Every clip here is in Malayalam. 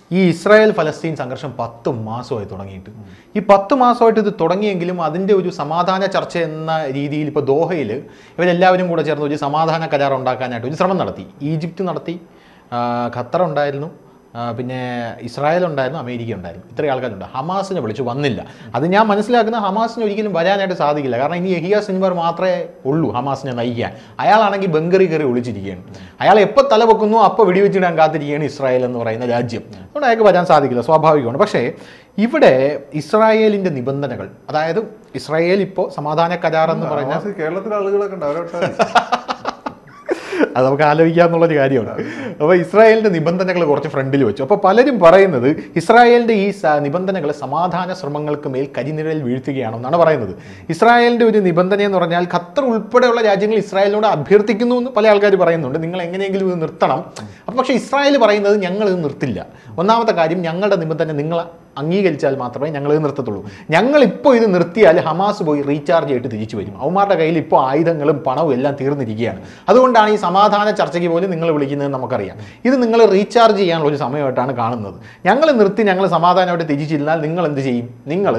ഈ ഇസ്രായേൽ ഫലസ്തീൻ സംഘർഷം പത്ത് മാസമായി തുടങ്ങിയിട്ട് ഈ പത്ത് മാസമായിട്ട് ഇത് തുടങ്ങിയെങ്കിലും അതിൻ്റെ ഒരു സമാധാന ചർച്ച എന്ന രീതിയിൽ ഇപ്പോൾ ദോഹയിൽ ഇവരെല്ലാവരും കൂടെ ചേർന്ന് ഒരു സമാധാന കരാർ ഉണ്ടാക്കാനായിട്ട് ഒരു ശ്രമം നടത്തി ഈജിപ്റ്റ് നടത്തി ആ, ഖത്തർ ഉണ്ടായിരുന്നു ആ, പിന്നെ ഇസ്രായേൽ ഉണ്ടായിരുന്നു അമേരിക്ക ഉണ്ടായിരുന്നു ഇത്രയും ആൾക്കാരുണ്ട് ഹമാസിനെ വിളിച്ചു വന്നില്ല അത് ഞാൻ മനസ്സിലാക്കുന്ന ഹമാസിന് ഒരിക്കലും വരാനായിട്ട് സാധിക്കില്ല കാരണം ഇനി യഹിയ സിൻവർ മാത്രമേ ഉള്ളൂ ഹമാസിനെ നയിക്കാൻ അയാളാണെങ്കിൽ ബംഗറി കയറി ഒളിച്ചിരിക്കുകയാണ് അയാൾ എപ്പോൾ തല വെക്കുന്നു അപ്പോൾ വെടിവെച്ചിടാൻ കാത്തിരിക്കുകയാണ് ഇസ്രായേൽ എന്ന് പറയുന്ന രാജ്യം അതുകൊണ്ട് അയാൾക്ക് വരാൻ സാധിക്കില്ല സ്വാഭാവികമാണ് പക്ഷേ ഇവിടെ ഇസ്രായേലിൻ്റെ നിബന്ധനകൾ അതായത് ഇസ്രായേൽ ഇപ്പോൾ സമാധാന കരാർ എന്ന് പറയുന്ന ഹമാസ് കേരളത്തിലെ ആളുകളൊക്കെ ഉണ്ട് അവരെ അത് നമുക്ക് ആലോചിക്കാന്നുള്ളൊരു കാര്യമാണ് അപ്പോൾ ഇസ്രായേലിൻ്റെ നിബന്ധനകൾ കുറച്ച് ഫ്രണ്ടിൽ വെച്ചു അപ്പോൾ പലരും പറയുന്നത് ഇസ്രായേലിൻ്റെ ഈ സ- നിബന്ധനകൾ സമാധാന ശ്രമങ്ങൾക്ക് മേൽ കരിനിഴൽ വീഴ്ത്തുകയാണെന്നാണ് പറയുന്നത് ഇസ്രായേലിൻ്റെ ഒരു നിബന്ധന എന്ന് പറഞ്ഞാൽ ഖത്തർ ഉൾപ്പെടെയുള്ള രാജ്യങ്ങൾ ഇസ്രായേലിനോട് അഭ്യർത്ഥിക്കുന്നു എന്ന് പല ആൾക്കാർ പറയുന്നുണ്ട് നിങ്ങൾ എങ്ങനെയെങ്കിലും ഇത് നിർത്തണം അപ്പോൾ പക്ഷേ ഇസ്രായേൽ പറയുന്നത് ഞങ്ങൾ ഇത് നിർത്തില്ല ഒന്നാമത്തെ കാര്യം ഞങ്ങളുടെ നിബന്ധന നിങ്ങൾ അംഗീകരിച്ചാൽ മാത്രമേ ഞങ്ങൾ ഇത് നിർത്തത്തുള്ളൂ ഞങ്ങൾ ഇപ്പോൾ ഇത് നിർത്തിയാൽ ഹമാസ് പോയി റീചാർജ് ചെയ്തിട്ട് തിരിച്ചു വരും അവന്മാരുടെ കയ്യിൽ ഇപ്പോൾ ആയുധങ്ങളും പണവും എല്ലാം തീർന്നിരിക്കുകയാണ് അതുകൊണ്ടാണ് ഈ സമാധാന ചർച്ചയ്ക്ക് പോലും നിങ്ങൾ വിളിക്കുന്നത് നമുക്കറിയാം ഇത് നിങ്ങൾ റീചാർജ് ചെയ്യാനുള്ള ഒരു സമയമായിട്ടാണ് കാണുന്നത് ഞങ്ങൾ നിർത്തി ഞങ്ങൾ സമാധാനമായിട്ട് തിരിച്ചിരുന്നാൽ നിങ്ങൾ എന്ത് ചെയ്യും നിങ്ങൾ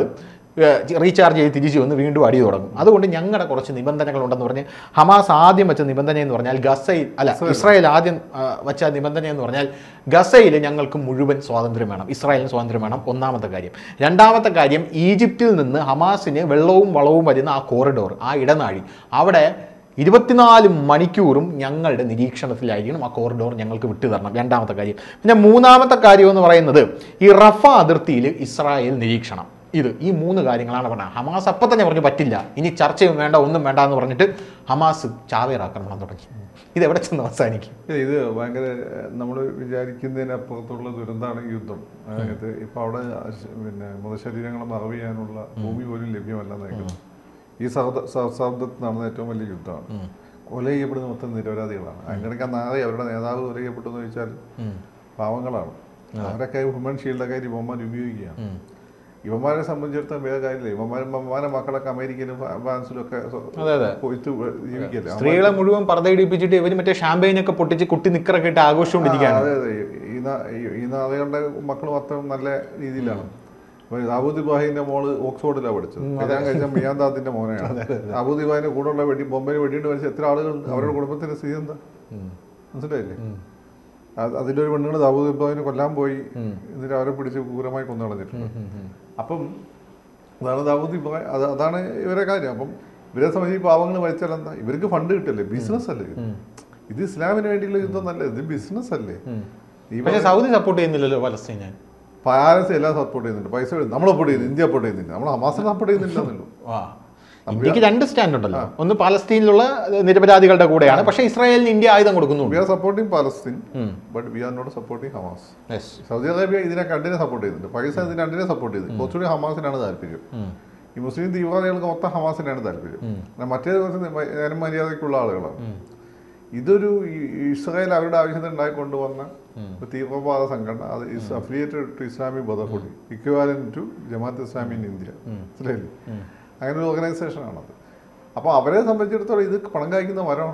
റീചാർജ് ചെയ്ത് തിരിച്ചു വന്ന് വീണ്ടും അടി തുടങ്ങും അതുകൊണ്ട് ഞങ്ങളുടെ കുറച്ച് നിബന്ധനകളുണ്ടെന്ന് പറഞ്ഞ് ഹമാസ് ആദ്യം വെച്ച നിബന്ധന എന്ന് പറഞ്ഞാൽ ഗസയിൽ അല്ല ഇസ്രായേൽ ആദ്യം ആ, വെച്ച നിബന്ധന എന്ന് പറഞ്ഞാൽ ഗസയിൽ ഞങ്ങൾക്ക് മുഴുവൻ സ്വാതന്ത്ര്യം വേണം ഇസ്രായേലിന് സ്വാതന്ത്ര്യം വേണം ഒന്നാമത്തെ കാര്യം രണ്ടാമത്തെ കാര്യം ഈജിപ്തിൽ നിന്ന് ഹമാസിന് വെള്ളവും വളവും വരുന്ന ആ കോറിഡോർ ആ ഇടനാഴി അവിടെ ഇരുപത്തിനാല് മണിക്കൂറും ഞങ്ങളുടെ നിരീക്ഷണത്തിലായിരിക്കണം ആ കോറിഡോർ ഞങ്ങൾക്ക് വിട്ടു തരണം രണ്ടാമത്തെ കാര്യം പിന്നെ മൂന്നാമത്തെ കാര്യം എന്ന് പറയുന്നത് ഈ റഫ അതിർത്തിയിൽ ഇസ്രായേൽ നിരീക്ഷണം ഇത് ഈ മൂന്ന് കാര്യങ്ങളാണ് പറഞ്ഞത് ഹമാസ് അപ്പം തന്നെ പറഞ്ഞു പറ്റില്ല ഇനി ചർച്ചയും വേണ്ട ഒന്നും വേണ്ട എന്ന് പറഞ്ഞിട്ട് ഹമാസ് ചാവേർ ആക്രമണം തുടങ്ങി ഇത് എവിടെ ചെന്ന് അവസാനിക്കും ഇത് ഭയങ്കര നമ്മൾ വിചാരിക്കുന്നതിനപ്പുറത്തുള്ള ദുരന്തമാണ് ഈ യുദ്ധം അതായത് ഇപ്പൊ അവിടെ ശ- പിന്നെ മൃതശരീരങ്ങൾ മറവ് ചെയ്യാനുള്ള ഭൂമി പോലും ലഭ്യമല്ലെന്ന് നിൽക്കുന്നു ഈ സൗദ- സൗദത്ത് നടന്ന ഏറ്റവും വലിയ യുദ്ധമാണ് കൊല ചെയ്യപ്പെടുന്ന മൊത്തം നിരപരാധികളാണ് അതിനിടയ്ക്ക് നാളെ അവരുടെ നേതാവ് കൊല ചെയ്യപ്പെട്ടു എന്ന് ചോദിച്ചാൽ പാവങ്ങളാണ് അവരൊക്കെ ഹ്യൂമൻ ഷീൽഡൊക്കെ ആയിട്ട് ഇവന്മാർ ഉപയോഗിക്കുകയാണ് ഇവന്മാരെ സംബന്ധിച്ചിടത്തോളം വേറെ കാര്യമില്ല ഇവന്മാരും ഇവന്മാരെ മക്കളൊക്കെ അമേരിക്കയിലും ഫ്രാ- ഫ്രാൻസിലും ഒക്കെ സ്വ- അതെ, അതെ. പോയിട്ട് ജീവിക്കല്ലേ സ്ത്രീകളെ മുഴുവൻ പർദ്ദയിടിപ്പിച്ചിട്ട് ഇവർ മറ്റേ ഷാമ്പയിനൊക്കെ പൊട്ടിച്ച് കുട്ടി നിക്കറൊക്കെ ഇട്ട് ആഘോഷിച്ചുകൊണ്ടിരിക്കുകയാണ് അതെ അതെ ഈ നാ- ഈ- ഈ നാളുകളുടെ മക്കൾ മാത്രം നല്ല രീതിയിലാണ് ഇപ്പൊ ദാവൂദ് ഇബ്രാഹിമിന്റെ മോള് ഓക്സ്ഫോർഡിലാണ് പഠിച്ചത് കല്യാണം കഴിച്ച മിയാന്താത്തിന്റെ മോനെയാണ് ദാവൂദ് ഇബ്രാഹിമിന്റെ കൂടെയുള്ള വെടി ബൊമ്പയിൽ വെടിയിട്ട് മരിച്ച എത്ര ആളുകളുണ്ട് അവരുടെ കുടുംബത്തിന്റെ സ്ഥിതി എന്താ മനസ്സിലായില്ലേ അത് അതിന്റെ ഒരു പെണ്ണുങ്ങൾ ദാവൂദ് ഇബ്രാഹിമിനെ കൊല്ലാൻ പോയി എന്നിട്ട് അവരെ പിടിച്ച് ക്രൂരമായി കൊന്നു കളഞ്ഞിട്ടുണ്ട് അപ്പം അതാണ് ദാവൂദ് ഇബ്രാഹിം അത് അതാണ് ഇവരെ കാര്യം അപ്പം ഇവരെ സംബന്ധിച്ച് ഈ പാവങ്ങൾ മരിച്ചാൽ എന്താ ഇവർക്ക് ഫണ്ട് കിട്ടല്ലേ ബിസിനസ് അല്ലേ ഇത്? ഇത് ഇസ്ലാമിന് വേണ്ടിയുള്ള യുദ്ധം നല്ല ഇത് ബിസിനസ് അല്ലേ ഈ പക്ഷേ സൗദി സപ്പോർട്ട് ചെയ്യുന്നില്ലല്ലോ പലസ്തീനെ പാരൻസ് എല്ലാം സപ്പോർട്ട് ചെയ്യുന്നുണ്ട് പൈസ നമ്മൾ സപ്പോർട്ട് ചെയ്യുന്നു ഇന്ത്യ സപ്പോർട്ട് ചെയ്യുന്നില്ല നമ്മൾ ഹമാസിനെ സപ്പോർട്ട് ചെയ്യുന്നില്ലെന്നുള്ളൂ ആ ഇന്ത്യക്ക് രണ്ട് സ്റ്റാൻഡ് ഉണ്ടല്ലോ ഒന്ന് പാലസ്തീനിലുള്ള നിരപരാധികളുടെ കൂടെയാണ് പക്ഷേ ഇസ്രായേലിന് ഇന്ത്യ ആയുധം കൊടുക്കുന്നുണ്ട് we are supporting Palestine but we are not supporting Hamas yes Saudi Arabia ഇതിനെ രണ്ടിനെ സപ്പോർട്ട് ചെയ്യുന്നുണ്ട് പാകിസ്ഥാൻ ഇതിനെ രണ്ടിനെ സപ്പോർട്ട് ചെയ്തു കുറച്ചുകൂടി ഹമാസിനാണ് താല്പര്യം ഈ മുസ്ലിം തീവ്രവാദികൾക്ക് മൊത്തം ഹമാസിനാണ് താല്പര്യം എന്നാൽ മറ്റേ കുറച്ച് നേരം മര്യാദയ്ക്കുള്ള ആളുകളാണ് ഇതൊരു ഈ- ഇസ്രായേൽ അവരുടെ ആവശ്യത്തിന് ഉണ്ടായി കൊണ്ടുവന്ന ഒരു തീവ്രവാദ സംഘടന അത് is affiliated to Islamic brotherhood equivalent to Jamaat Islami in India മനസ്സിലായില്ലേ അങ്ങനെ ഒരു ഓർഗനൈസേഷൻ ആണത് അപ്പോൾ അവരെ സംബന്ധിച്ചിടത്തോളം ഇത് പണം കായ്ക്കുന്ന മരമാണ്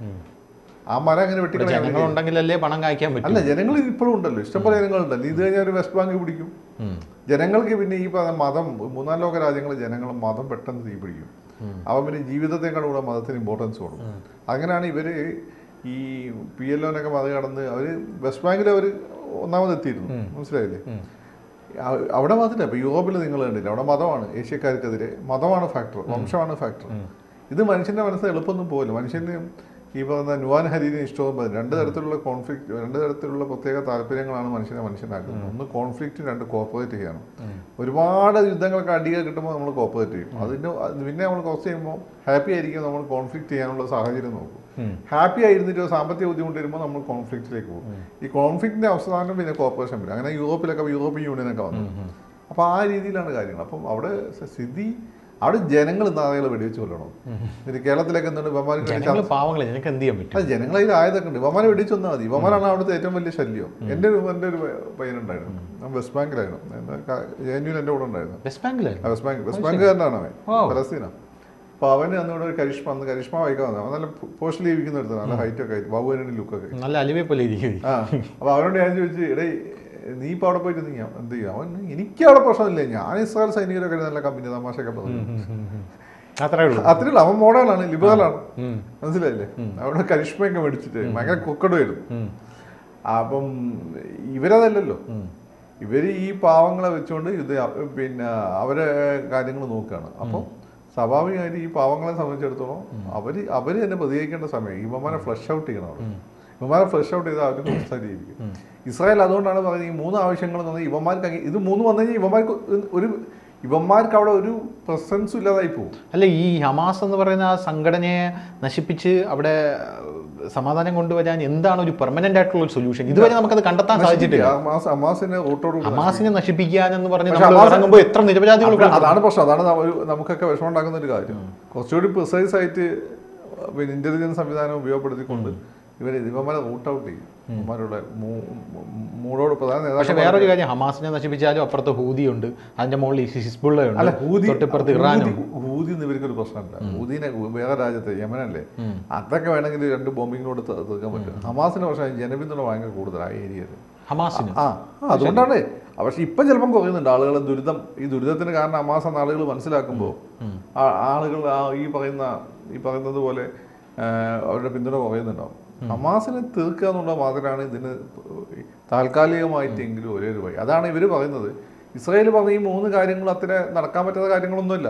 ആ മരം അങ്ങനെ വെട്ടിക്കളയാൻ ജനങ്ങളുണ്ടെങ്കിലല്ലേ പണം കായ്ക്കാൻ പറ്റും അല്ല ജനങ്ങൾ ഇപ്പോഴും ഉണ്ടല്ലോ ഇഷ്ടംപോലെ ജനങ്ങളുണ്ടല്ലോ ഇത് കഴിഞ്ഞാൽ ഒരു വെസ്റ്റ് ബാങ്ക് പിടിക്കും ജനങ്ങൾക്ക് പിന്നെ ഈ പറഞ്ഞ മതം മൂന്നാം ലോക രാജ്യങ്ങൾ ജനങ്ങൾ മതം പെട്ടെന്ന് തീ പിടിക്കും അവൻ പിന്നെ ജീവിതത്തെക്കാൾ കൂടെ മതത്തിന് ഇമ്പോർട്ടൻസ് കൊടുക്കും അങ്ങനെയാണ് ഇവര് ഈ പി എൽ ഒനൊക്കെ മറികടന്ന് അവർ വെസ്റ്റ് ബാങ്കിൽ അവർ ഒന്നാമത് എത്തിയിരുന്നു മനസ്സിലായില്ലേ അ- അവിടെ മതമില്ല ഇപ്പൊ യൂറോപ്പിൽ നിങ്ങൾ കണ്ടില്ല അവിടെ മതമാണ് ഏഷ്യക്കാർക്കെതിരെ മതമാണ് ഫാക്ടർ വംശമാണ് ഫാക്ടർ ഇത് മനുഷ്യന്റെ മനസ്സിൽ എളുപ്പമൊന്നും പോകില്ല മനുഷ്യന് ഈ പറയുന്ന നുവാൻ ഹരീനെ ഇഷ്ടവും പറയും രണ്ട് തരത്തിലുള്ള കോൺഫ്ലിക്റ്റ് രണ്ട് തരത്തിലുള്ള പ്രത്യേക താല്പര്യങ്ങളാണ് മനുഷ്യനെ മനുഷ്യനാക്കുന്നത് ഒന്ന് കോൺഫ്ലിക്റ്റ് രണ്ട് കോപ്പറേറ്റ് ചെയ്യണം ഒരുപാട് യുദ്ധങ്ങൾക്ക് അടികൾ കിട്ടുമ്പോൾ നമ്മൾ കോപ്പറേറ്റ് ചെയ്യും അതിന് അത് പിന്നെ നമ്മൾ കുറച്ച് ചെയ്യുമ്പോൾ ഹാപ്പി ആയിരിക്കും നമ്മൾ കോൺഫ്ലിക്റ്റ് ചെയ്യാനുള്ള സാഹചര്യം നോക്കും ഹാപ്പി ആയിരുന്നിട്ട് സാമ്പത്തിക ബുദ്ധിമുട്ട് വരുമ്പോൾ നമ്മൾ കോൺഫ്ലിക്റ്റിലേക്ക് പോകും ഈ കോൺഫ്ലിക്റ്റിന്റെ അവസാനം പിന്നെ കോപ്പറേഷൻ വരും അങ്ങനെ യൂറോപ്പിലൊക്കെ യൂറോപ്യൻ യൂണിയനൊക്കെ വന്നു അപ്പോൾ ആ രീതിയിലാണ് കാര്യങ്ങൾ അപ്പം അവിടെ സ്ഥിതി അവിടെ ജനങ്ങൾ നാളുകൾ വെടിവെച്ച് കൊല്ലണം ഇത് കേരളത്തിലേക്ക് എന്താണ് ഇവന്മാർക്ക് വേണ്ടി ജനങ്ങൾ പാവങ്ങളെ ജനങ്ങൾക്ക് എന്ത് ചെയ്യാൻ പറ്റും അത് ജനങ്ങളതിൽ ആയതൊക്കെ ഉണ്ട് ഇവന്മാരെ വെടിച്ചു വന്നാൽ മതി ഇവന്മാരാണ് അവിടുത്തെ ഏറ്റവും വലിയ ശല്യം എൻ്റെ ഒരു എൻ്റെ ഒരു പയ്യനുണ്ടായിരുന്നു ഞാൻ വെസ്റ്റ് ബാങ്കിലായിരുന്നു ജെ എൻ യുവിൽ എൻ്റെ കൂടെ ഉണ്ടായിരുന്നു വെസ്റ്റ് ബാങ്കിലായിരുന്നു ആ, വെസ്റ്റ് ബാങ്ക് വെസ്റ്റ് ബാങ്കുകാരനാണ് അവൻ Wow. ഫലസ്തീന അപ്പൊ അവന് അന്നിവിടെ ഒരു കരിഷ്മ അന്ന് കരിഷ്മ വായിക്കാൻ വന്നത് അവൻ നല്ല പോസ്റ്റിൽ ജീവിക്കുന്ന എടുത്താണ് നല്ല ഹൈറ്റ് ഒക്കെ ആയിട്ട് ബാബുവിൻ്റെ ലുക്കൊക്കെ നല്ല അലിവെ പോലെ ഇരിക്കും ആ അപ്പൊ അവനോട് ഞാൻ ചോദിച്ചു എടേ നീ ഇപ്പോൾ അവിടെ പോയിട്ട് നീ എന്ത് ചെയ്യാം അവൻ എനിക്ക് അവിടെ പ്രശ്നമില്ല ഞാൻ ഇസ്രായേൽ സൈനികരൊക്കെ നല്ല കമ്പനി തമാശയൊക്കെ പറഞ്ഞു അത്രേ ഉള്ളൂ അത്രയുള്ള അവൻ മോഡേണാണ് ലിബറലാണ് ഉം. മനസ്സിലായില്ലേ അവിടെ കരിഷ്മയൊക്കെ മേടിച്ചിട്ട് ഭയങ്കര കുക്കടുമായിരുന്നു ഉം. അപ്പം ഇവരതല്ലല്ലോ ഉം. ഇവർ ഈ പാവങ്ങളെ വെച്ചുകൊണ്ട് ഇത് അ- പിന്നെ അവരെ കാര്യങ്ങൾ നോക്കുകയാണ് അപ്പം സ്വാഭാവികമായിട്ട് ഈ പാവങ്ങളെ സംബന്ധിച്ചിടത്തോളം അവർ അവർ തന്നെ പ്രതികരിക്കേണ്ട സമയം ഇവന്മാരെ ഫ്ലഷ് ഔട്ട് ചെയ്യണം അവിടെ ഇവന്മാരെ ഫ്ലഷ് ഔട്ട് ചെയ്താൽ അവർക്ക് പ്രശ്നമായിരിക്കും ഇസ്രായേൽ അതുകൊണ്ടാണ് പറയുന്നത് ഈ മൂന്ന് ആവശ്യങ്ങൾ എന്ന് പറഞ്ഞാൽ ഇവന്മാർക്ക് അങ്ങ് ഇത് മൂന്ന് വന്നു കഴിഞ്ഞാൽ ഇവന്മാർക്ക് ഒരു ഇവന്മാർക്ക് അവിടെ ഒരു പ്രസൻസും ഇല്ലാതായി പോകും അല്ല ഈ ഹമാസ് എന്ന് പറയുന്ന ആ സംഘടനയെ നശിപ്പിച്ച് അവിടെ ഏഹ്, സമാധാനം കൊണ്ടുവരാൻ എന്താണ് ഒരു പെർമനന്റ് ആയിട്ടുള്ള ഒരു സൊല്യൂഷൻ ഇതുവരെ നമുക്കത് കണ്ടെത്താൻ സാധിച്ചിട്ടില്ല ഹമാസ് ഹമാസിന്റെ റൂട്ടോട് ഹമാസിനെ നശിപ്പിക്കാൻ എന്ന് പറഞ്ഞ് പക്ഷെ നമ്മൾ ഹമാസ് ഇറങ്ങുമ്പോൾ എത്ര നിരപരാധികൾ അപ്പോൾ അതാണ് പ്രശ്നം അതാണ് നമ്മ- ഒരു- നമുക്കൊക്കെ വിഷമം ഉണ്ടാക്കുന്ന ഒരു കാര്യം കുറച്ചുകൂടി പ്രിസൈസ് ആയിട്ട് പിന്നെ ഇന്റലിജൻസ് സംവിധാനം ഉപയോഗപ്പെടുത്തിക്കൊണ്ട് ഇവർ ഇവന്മാരെ റൂട്ട് ഔട്ട് ചെയ്യും ഇവന്മാരുടെ മൂ- മൂ- മൂടോട് പ്രധാന പക്ഷെ നേതാക്കൾ വേറൊരു കാര്യം ഹമാസിനെ നശിപ്പിച്ചാലും അപ്പുറത്ത് ഹൂതിയുണ്ട് അതിന്റെ മുകളിൽ ഹിസ്ബുള്ള അല്ല ഉണ്ട് ഹൂതി തൊട്ടിപ്പുറത്ത് ഇറാനും ഹൂതി എന്ന് ഇവർക്ക് ഒരു പ്രശ്നമില്ല ഹൂതിനെ വേറെ രാജ്യത്തെ യമനല്ലേ ഉം. അതൊക്കെ വേണമെങ്കിൽ രണ്ട് ബോംബിങ്ങിനോട് ത- തീർക്കാൻ പറ്റും ഹമാസിന് പക്ഷേ ജനപിന്തുണ ഭയങ്കര കൂടുതൽ ആ ഏരിയയിൽ ഹമാസിന് ആ ആ, അതുകൊണ്ടാണ് പക്ഷെ ഇപ്പം ചിലപ്പം കുറയുന്നുണ്ട് ആളുകൾ ദുരിതം ഈ ദുരിതത്തിന് കാരണം അമാസ ആളുകൾ മനസ്സിലാക്കുമ്പോൾ ആളുകൾ ആ ഈ പറയുന്ന ഈ പറയുന്നത് പോലെ ആ, അവരുടെ പിന്തുണ കുറയുന്നുണ്ടാവും ഹമാസിനെ തീർക്കുക എന്നുള്ള മാത്രമാണ് ഇതിന് താൽക്കാലികമായിട്ടെങ്കിലും ഒരേ ഒരു വഴി അതാണ് ഇവർ പറയുന്നത് ഇസ്രായേൽ പറഞ്ഞ ഈ മൂന്ന് കാര്യങ്ങൾ അത്ര നടക്കാൻ പറ്റാത്ത കാര്യങ്ങളൊന്നുമില്ല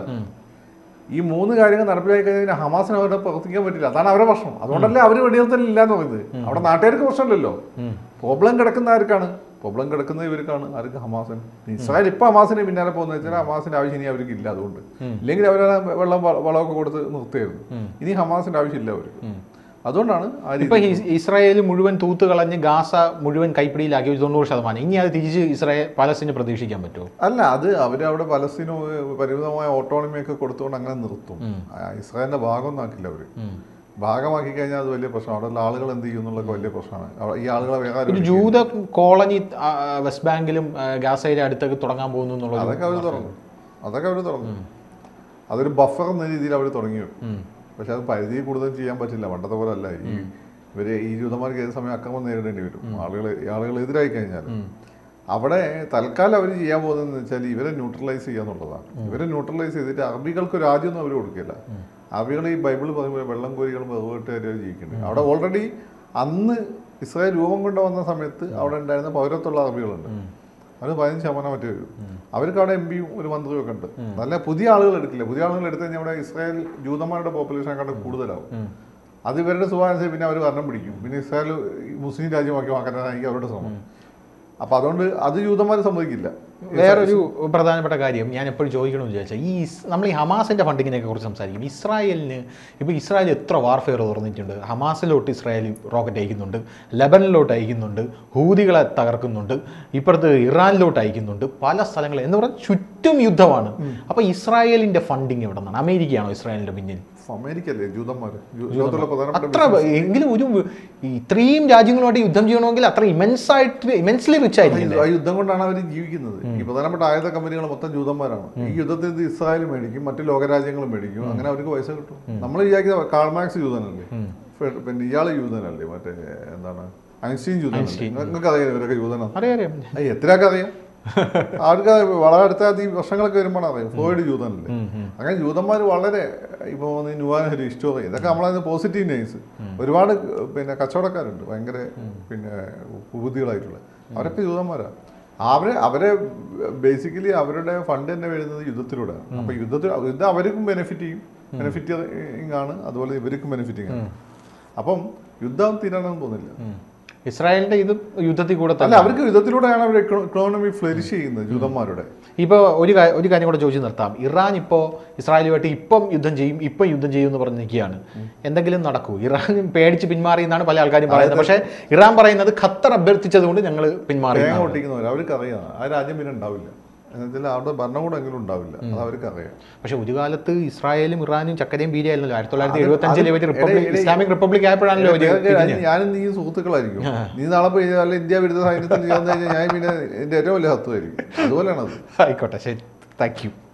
ഈ മൂന്ന് കാര്യങ്ങൾ നടപ്പിലാക്കി കഴിഞ്ഞാൽ ഹമാസിന് അവരുടെ പ്രവർത്തിക്കാൻ പറ്റില്ല അതാണ് അവരുടെ പ്രശ്നം അതുകൊണ്ടല്ലേ അവർ വെടിനിർത്തൽ ഇല്ല എന്ന് പറയുന്നത് അവിടെ നാട്ടുകാർക്ക് പ്രശ്നമില്ലല്ലോ ഉം. പ്രോബ്ലം കിടക്കുന്ന ആർക്കാണ് പ്രോബ്ലം കിടക്കുന്നത് ഇവർക്കാണ് ആർക്ക് ഹമാസിന് ഇസ്രായേൽ ഇപ്പൊ ഹമാസിന് പിന്നാലെ പോകുന്ന വെച്ചാൽ ഹമാസിന്റെ ആവശ്യം ഇനി അവർക്ക് ഇല്ല അതുകൊണ്ട് ഇല്ലെങ്കിൽ അവർ വെള്ളം വ- വളമൊക്കെ കൊടുത്ത് നിർത്തിയായിരുന്നു ഇനി ഹമാസിന്റെ ആവശ്യമില്ല അവർക്ക് അതുകൊണ്ടാണ് ആ ഇപ്പൊ രീതി ഇസ് ഇസ്രായേൽ മുഴുവൻ തൂത്ത് കളഞ്ഞ് ഗാസ മുഴുവൻ കൈപ്പിടിയിലാക്കി ഒരു തൊണ്ണൂറ് ശതമാനം ഇനി അത് തിരിച്ച് ഇസ്രായേൽ പാലസ്തീന് പ്രതീക്ഷിക്കാൻ പറ്റുമോ അല്ല അത് അവര് അവിടെ പലസ്തീന് പരിമിതമായ ഓട്ടോണമി ഒക്കെ കൊടുത്തുകൊണ്ട് അങ്ങനെ നിർത്തും ആ, ഇസ്രായേലിന്റെ ഭാഗമൊന്നും ആക്കില്ല അവര് ഭാഗമാക്കി കഴിഞ്ഞാൽ അത് വലിയ പ്രശ്നം അവിടെ ആളുകൾ എന്ത് ചെയ്യും എന്നുള്ളതൊക്കെ വലിയ പ്രശ്നമാണ് അവ- ഈ ആളുകളെ വേറെ ആരും ഒരു ജൂത കോളനി ആ, വെസ്റ്റ് ബാങ്കിലും ആ, ഗാസയുടെ അടുത്തൊക്കെ തുടങ്ങാൻ പോകുന്നു എന്നുള്ളത് അതൊക്കെ അവർ തുടങ്ങും അതൊക്കെ അവർ തുടങ്ങും അതൊരു ബഫർ എന്ന രീതിയിൽ അവർ തുടങ്ങി വെക്കും പക്ഷെ അത് പരിധി കൂടുതൽ ചെയ്യാൻ പറ്റില്ല പണ്ടത്തെ പോലെ അല്ല ഈ ഇവര് ഈ ജൂതന്മാർക്ക് ഏത് സമയം അക്രമം നേരിടേണ്ടി വരും ആളുകൾ ആളുകൾ എതിരായി കഴിഞ്ഞാൽ അവിടെ തൽക്കാലം അവർ ചെയ്യാൻ പോകുന്നതെന്ന് വെച്ചാൽ ഇവരെ ന്യൂട്രലൈസ് ചെയ്യുക എന്നുള്ളതാണ് ഇവരെ ന്യൂട്രലൈസ് ചെയ്തിട്ട് അറബികൾക്ക് ഒരു ആദ്യമൊന്നും അവർ കൊടുക്കില്ല അറബികൾ ഈ ബൈബിൾ പറയുമ്പോൾ വെള്ളം കോരികളും വെറുകെട്ടുകാരും ജീവിക്കുന്നുണ്ട് അവിടെ ഓൾറെഡി അന്ന് ഇസ്രായേൽ രൂപം കൊണ്ടുവന്ന സമയത്ത് അവിടെ ഉണ്ടായിരുന്ന പൗരത്വമുള്ള അറബികളുണ്ട് അത് പതിനഞ്ച് ശതമാനം മറ്റേ വരും അവർക്ക് അവിടെ എം പിയും ഒരു മന്ത്രിയും ഒക്കെ ഉണ്ട് നല്ല പുതിയ ആളുകൾ എടുക്കില്ല പുതിയ ആളുകൾ എടുത്തു കഴിഞ്ഞാൽ അവിടെ ഇസ്രായേൽ ജൂതന്മാരുടെ പോപ്പുലേഷനെക്കാളും കൂടുതലാവും അത് ഇവരുടെ സ്വഭാവം പിന്നെ അവർ ഭരണം പിടിക്കും പിന്നെ ഇസ്രായേൽ മുസ്ലിം രാജ്യമാക്കി മാക്കാനായിരിക്കും അവരുടെ ശ്രമം അപ്പൊ അതുകൊണ്ട് അത് ജൂതന്മാർ സമ്മതിക്കില്ല വേറൊരു പ്രധാനപ്പെട്ട കാര്യം ഞാൻ എപ്പോഴും ചോദിക്കണമെന്ന് വിചാരിച്ചാൽ ഈ ഇസ്- നമ്മൾ ഈ ഹമാസിന്റെ ഫണ്ടിങ്ങിനെ കുറിച്ച് സംസാരിക്കും ഇസ്രായേലിന് ഇപ്പോൾ ഇസ്രായേൽ എത്ര വാർഫെയർ തുറന്നിട്ടുണ്ട് ഹമാസിലോട്ട് ഇസ്രായേൽ റോക്കറ്റ് അയക്കുന്നുണ്ട് ലെബനിലോട്ട് അയക്കുന്നുണ്ട് ഹൂതികളെ തകർക്കുന്നുണ്ട് ഇപ്പുറത്ത് ഇറാനിലോട്ട് അയക്കുന്നുണ്ട് പല സ്ഥലങ്ങളിൽ എന്ന് പറഞ്ഞാൽ ചുറ്റും യുദ്ധമാണ് അപ്പോൾ ഇസ്രായേലിന്റെ ഫണ്ടിങ് എവിടെ നിന്നാണ് അമേരിക്കയാണോ ഇസ്രായേലിന്റെ പിന്നിൽ അമേരിക്ക അല്ലേ ജൂതന്മാർ ലോകത്തുള്ള പ്രധാനപ്പെട്ട അത്ര എങ്കിലും ഒരു ഈ ഇത്രയും രാജ്യങ്ങളുമായിട്ട് യുദ്ധം ചെയ്യണമെങ്കിൽ അത്ര ഇമെൻസ് ആയിട്ട് ഇമെൻസ്ലി റിച്ച് ആയിരിക്കും ആ യുദ്ധം കൊണ്ടാണ് അവർ ജീവിക്കുന്നത് ഈ പ്രധാനപ്പെട്ട ആയുധ കമ്പനികൾ മൊത്തം ജൂതന്മാരാണ് ഈ യുദ്ധത്തിൽ ഇത് ഇസ്രായേൽ മേടിക്കും മറ്റു ലോകരാജ്യങ്ങളും മേടിക്കും അങ്ങനെ അവർക്ക് പൈസ കിട്ടും നമ്മൾ വിചാരിക്കുന്ന കാൾമാക്സ് യൂതനല്ലേ ഫെ- പിന്നെ ഇയാള് യൂതനല്ലേ മറ്റേ എന്താണ് ഐൻസ്റ്റീൻ യൂതനല്ലേ നിങ്ങൾക്ക് അറിയാം ഇവരൊക്കെ യൂതനാണ് അറിയാം അറിയാം അയ്യ, എത്രയൊക്കെ അറിയാം അവർക്ക് വളരെ അടുത്ത ഈ വർഷങ്ങളൊക്കെ വരുമ്പോഴാണ് അറിയാം ഫ്ലോയിഡ് ജൂതനല്ലേ അങ്ങനെ ജൂതന്മാർ വളരെ ഇപ്പോൾ ന്യൂവാൻ ഒരു ഹിസ്റ്റോറി ഇതൊക്കെ നമ്മളത് പോസിറ്റീവ് നെയ്സ് ഒരുപാട് പിന്നെ കച്ചവടക്കാരുണ്ട് ഭയങ്കര പിന്നെ ഉപബുദ്ധികളായിട്ടുള്ള അവരൊക്കെ ജൂതന്മാരാണ് അവരെ അവരെ ബേസിക്കലി അവരുടെ ഫണ്ട് തന്നെ വരുന്നത് യുദ്ധത്തിലൂടെയാണ് അപ്പൊ യുദ്ധത്തിൽ യുദ്ധം അവർക്കും ബെനിഫിറ്റ് ചെയ്യും ബെനിഫിറ്റിംഗ് ആണ് അതുപോലെ ഇവർക്കും ബെനിഫിറ്റിംഗ് ആണ് അപ്പം യുദ്ധം തീരാനൊന്നും തോന്നില്ല ഉം. ഇസ്രായേലിന്റെ ഇത് യുദ്ധത്തിൽ കൂടെ അല്ല തന്നെ അവർക്ക് യുദ്ധത്തിലൂടെയാണ് അവർ ഇക്കോണമി ഫ്ലറിഷ് ചെയ്യുന്നത് ജൂതന്മാരുടെ ഇപ്പോൾ ഒരു കാ- ഒരു കാര്യം കൂടെ ചോദിച്ചു നിർത്താം ഇറാൻ ഇപ്പോൾ ഇസ്രായേലുമായിട്ട് ഇപ്പം യുദ്ധം ചെയ്യും ഇപ്പം യുദ്ധം ചെയ്യും എന്ന് പറഞ്ഞ് നിൽക്കുകയാണ് എന്തെങ്കിലും നടക്കൂ ഇറാൻ പേടിച്ച് പിന്മാറി എന്നാണ് പല ആൾക്കാരും പറയുന്നത് പക്ഷേ ഇറാൻ പറയുന്നത് ഖത്തർ അഭ്യർത്ഥിച്ചത് കൊണ്ട് ഞങ്ങൾ പിന്മാറി തേങ്ങ എന്നാണ്. പൊട്ടിക്കുന്നവർ അവർക്ക് അറിയാം ആ രാജ്യം പിന്നെ ഉണ്ടാവില്ല എന്നുവെച്ചാൽ അവരുടെ ഭരണകൂടം എങ്കിലും ഉണ്ടാവില്ല അത് അവർക്ക് അറിയാം പക്ഷെ ഒരു കാലത്ത് ഇസ്രായേലും ഇറാനും ചക്കരയും പീരിയായിരുന്നല്ലോ ആയിരത്തി തൊള്ളായിരത്തി അത് എഴുപത്തി അഞ്ചിൽ ഇവർ അത് റിപ്പബ്ലിക് എടേ- ഇസ്ലാമിക് റിപ്പബ്ലിക് ആയപ്പോഴാണല്ലോ ഇവര് തിരിഞ്ഞത്. ഞാനും നീ സുഹൃത്തുക്കളായിരിക്കും നീ നാളെ പോയി അല്ല ഇന്ത്യ വിരുദ്ധ സൈന്യത്തിൽ ചെയ്യാന്ന് കഴിഞ്ഞാൽ ഞാൻ പിന്നെ എന്റെ ഏറ്റവും വലിയ ഹത്വമായിരിക്കും അതുപോലെയാണ് അത് ആയിക്കോട്ടെ ശരി താങ്ക് യു